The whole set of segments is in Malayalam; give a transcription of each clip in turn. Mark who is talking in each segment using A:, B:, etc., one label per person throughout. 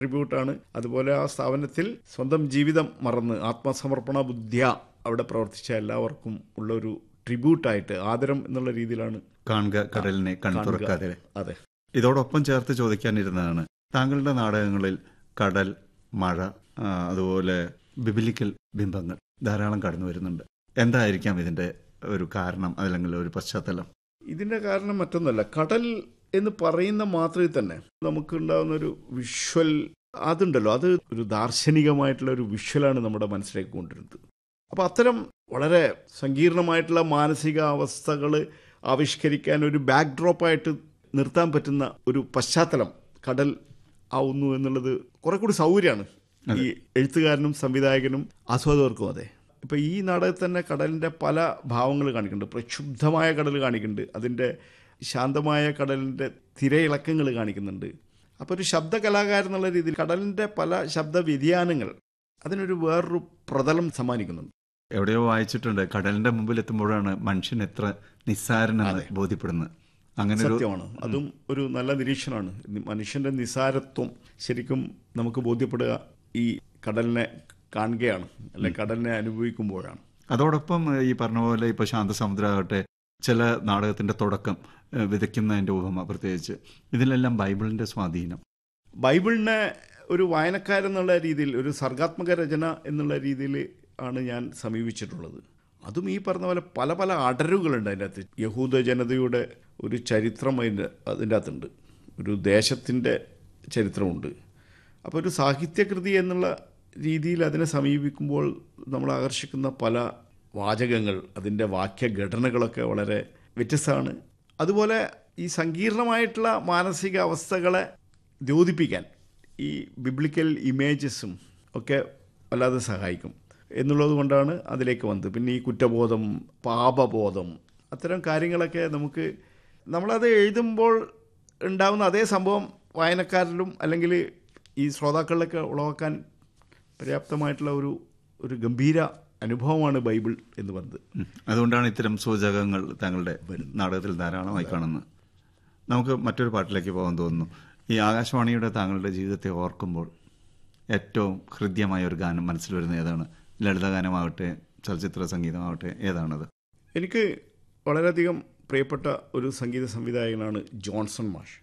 A: ട്രിബ്യൂട്ടാണ് അതുപോലെ ആ സ്ഥാപനത്തിൽ സ്വന്തം ജീവിതം മറന്ന് ആത്മസമർപ്പണ ബുദ്ധ്യ അവിടെ പ്രവർത്തിച്ച എല്ലാവർക്കും ഉള്ള ഒരു ട്രിബ്യൂട്ടായിട്ട് ആദരം എന്നുള്ള രീതിയിലാണ്
B: കാണുക കടലിനെ കൺ
A: കാണുക.
B: തുറക്കാതെ
A: അതെ
B: ഇതോടൊപ്പം ചേർത്ത് ചോദിക്കാനിരുന്നതാണ് താങ്കളുടെ നാടകങ്ങളിൽ കടൽ മഴ ആ, അതുപോലെ ബിബിലിക്കൽ ബിംബങ്ങൾ ധാരാളം കടന്നു വരുന്നുണ്ട് എന്തായിരിക്കാം ഇതിന്റെ ഒരു കാരണം അല്ലെങ്കിൽ ഒരു പശ്ചാത്തലം
A: ഇതിന്റെ കാരണം മറ്റൊന്നല്ല കടൽ എന്ന് പറയുന്ന മാത്രമേ തന്നെ നമുക്കുണ്ടാകുന്ന ഒരു വിഷ്വൽ അതുണ്ടല്ലോ അത് ഒരു ദാർശനികമായിട്ടുള്ള ഒരു വിഷ്വലാണ് നമ്മുടെ മനസ്സിലേക്ക് കൊണ്ടുവരുന്നത് അപ്പോൾ അത്തരം വളരെ സങ്കീർണമായിട്ടുള്ള മാനസിക അവസ്ഥകൾ ആവിഷ്കരിക്കാൻ ഒരു ബാക്ക് ഡ്രോപ്പായിട്ട് നിർത്താൻ പറ്റുന്ന ഒരു പശ്ചാത്തലം കടൽ ആവുന്നു എന്നുള്ളത് കുറെ കൂടി സൗകര്യമാണ് ഈ എഴുത്തുകാരനും സംവിധായകനും ആസ്വാദകർക്കും അതെ ഇപ്പൊ ഈ നാടകത്തിൽ തന്നെ കടലിന്റെ പല ഭാവങ്ങൾ കാണിക്കുന്നുണ്ട് പ്രക്ഷുബ്ധമായ കടൽ കാണിക്കുന്നുണ്ട് അതിന്റെ ശാന്തമായ കടലിന്റെ തിരയിളക്കങ്ങൾ കാണിക്കുന്നുണ്ട് അപ്പോൾ ഒരു ശബ്ദ കലാകാരൻ എന്നുള്ള രീതിയിൽ കടലിന്റെ പല ശബ്ദ വ്യതിയാനങ്ങൾ അതിനൊരു വേറൊരു പ്രതലം സമ്മാനിക്കുന്നുണ്ട്
B: എവിടെയോ വായിച്ചിട്ടുണ്ട് കടലിന്റെ മുമ്പിൽ എത്തുമ്പോഴാണ് മനുഷ്യൻ എത്ര നിസ്സാരനെന്ന് ബോധ്യപ്പെടുന്നത് അങ്ങനെ ഒരു
A: സത്യമാണ് അതും ഒരു നല്ല നിരീക്ഷണമാണ് മനുഷ്യന്റെ നിസാരത്വം ശരിക്കും നമുക്ക് ബോധ്യപ്പെടുക ഈ കടലിനെ കാണുകയാണ് അല്ലെ കടലിനെ അനുഭവിക്കുമ്പോഴാണ്
B: അതോടൊപ്പം ഏഹ്, ഈ പറഞ്ഞ പോലെ ഇപ്പൊ ശാന്തസമുദ്രമാകട്ടെ ചില നാടകത്തിന്റെ തുടക്കം ഏഹ്, വിതയ്ക്കുന്നതിന്റെ ഉപമ പ്രത്യേകിച്ച് ഇതിലെല്ലാം ബൈബിളിന്റെ സ്വാധീനം
A: ബൈബിളിനെ ഒരു വായനക്കാരെന്നുള്ള രീതിയിൽ ഒരു സർഗാത്മക രചന എന്നുള്ള രീതിയിൽ ആണ് ഞാൻ സമീപിച്ചിട്ടുള്ളത് അതും ഈ പറഞ്ഞ പോലെ പല പല അടരുകളുണ്ട് അതിൻ്റെ അകത്ത് യഹൂദ ജനതയുടെ ഒരു ചരിത്രം അതിൻ്റെ അതിൻ്റെ അകത്തുണ്ട് ഒരു ദേശത്തിൻ്റെ ചരിത്രമുണ്ട് അപ്പോൾ ഒരു സാഹിത്യകൃതി എന്നുള്ള രീതിയിൽ അതിനെ സമീപിക്കുമ്പോൾ നമ്മൾ ആകർഷിക്കുന്ന പല വാചകങ്ങൾ അതിൻ്റെ വാക്യഘടനകളൊക്കെ വളരെ വ്യത്യസ്തമാണ് അതുപോലെ ഈ സങ്കീർണമായിട്ടുള്ള മാനസിക അവസ്ഥകളെ ദ്യോതിപ്പിക്കാൻ ഈ ബിബ്ലിക്കൽ ഇമേജസും ഒക്കെ വല്ലാതെ സഹായിക്കും എന്നുള്ളത് കൊണ്ടാണ് അതിലേക്ക് വന്നത് പിന്നെ ഈ കുറ്റബോധം പാപബോധം അത്തരം കാര്യങ്ങളൊക്കെ നമുക്ക് നമ്മളത് എഴുതുമ്പോൾ ഉണ്ടാവുന്ന അതേ സംഭവം വായനക്കാരിലും അല്ലെങ്കിൽ ഈ ശ്രോതാക്കളിലൊക്കെ ഉളവാക്കാൻ പര്യാപ്തമായിട്ടുള്ള ഒരു ഒരു ഗംഭീര അനുഭവമാണ് ബൈബിൾ എന്ന് പറഞ്ഞത്
B: ഉം. അതുകൊണ്ടാണ് ഇത്തരം സൂചകങ്ങൾ താങ്കളുടെ നാടകത്തിൽ ധാരാളമായി കാണുന്നത് നമുക്ക് മറ്റൊരു പാട്ടിലേക്ക് പോകാൻ തോന്നുന്നു ഈ ആകാശവാണിയുടെ താങ്കളുടെ ജീവിതത്തെ ഓർക്കുമ്പോൾ ഏറ്റവും ഹൃദ്യമായ ഒരു ഗാനം മനസ്സിൽ വരുന്ന ഏതാണ് ലളിതഗാനമാവട്ടെ ചലച്ചിത്ര സംഗീതമാവട്ടെ ഏതാണത്
A: എനിക്ക് വളരെയധികം പ്രിയപ്പെട്ട ഒരു സംഗീത സംവിധായകനാണ് ജോൺസൺ മാഷ്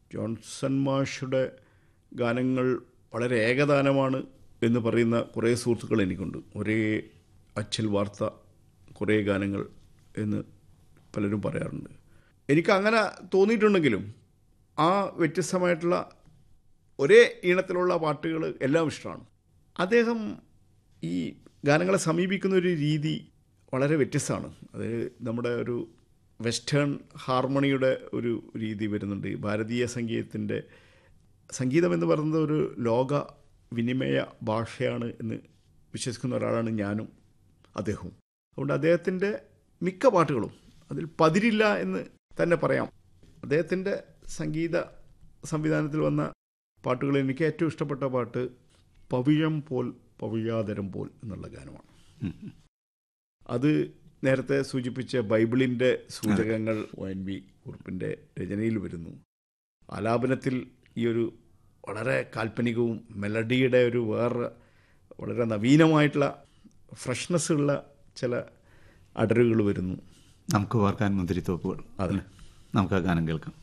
A: ജോൺസൺ മാഷുടെ ഗാനങ്ങൾ വളരെ ഏകദാനമാണ് എന്ന് പറയുന്ന കുറേ സുഹൃത്തുക്കൾ എനിക്കുണ്ട് ഒരേ അച്ചൽ വാർത്ത കുറേ ഗാനങ്ങൾ എന്ന് പലരും പറയാറുണ്ട് എനിക്ക് അങ്ങനെ തോന്നിയിട്ടുണ്ടെങ്കിലും ആ വ്യത്യസ്തമായിട്ടുള്ള ഒരേ ഈണത്തിലുള്ള പാട്ടുകൾ എല്ലാം ഇഷ്ടമാണ് അദ്ദേഹം ഈ ഗാനങ്ങളെ സമീപിക്കുന്ന ഒരു രീതി വളരെ വ്യത്യസ്തമാണ് അത് നമ്മുടെ ഒരു വെസ്റ്റേൺ ഹാർമണിയുടെ ഒരു രീതി വരുന്നുണ്ട് ഭാരതീയ സംഗീതത്തിൻ്റെ സംഗീതം എന്ന് പറയുന്നത് ഒരു ലോക വിനിമയ ഭാഷയാണ് എന്ന് വിശ്വസിക്കുന്ന ഒരാളാണ് ഞാനും അദ്ദേഹവും അതുകൊണ്ട് അദ്ദേഹത്തിൻ്റെ മിക്ക പാട്ടുകളും അതിൽ പതിരില്ല എന്ന് തന്നെ പറയാം അദ്ദേഹത്തിൻ്റെ സംഗീത സംവിധാനത്തിൽ വന്ന പാട്ടുകൾ എനിക്ക് ഏറ്റവും ഇഷ്ടപ്പെട്ട പാട്ട് പവിഴം പോൽ പവിഴാതരം പോൽ എന്നുള്ള ഗാനമാണ് അത് നേരത്തെ സൂചിപ്പിച്ച ബൈബിളിൻ്റെ സൂചകങ്ങൾ ഒ എൻ വി കുറിപ്പിൻ്റെ രചനയിൽ വരുന്നു ആലാപനത്തിൽ ഈ ഒരു വളരെ കാൽപ്പനികവും മെലഡിയുടെ ഒരു വേറെ വളരെ നവീനമായിട്ടുള്ള ഫ്രഷ്നെസ് ഉള്ള ചില അടരുകൾ വരുന്നു
B: നമുക്ക് ഓർക്കാൻ മുന്തിരിത്തോപ്പുകൾ
A: അതെ
B: നമുക്ക് ആ ഗാനം കേൾക്കാം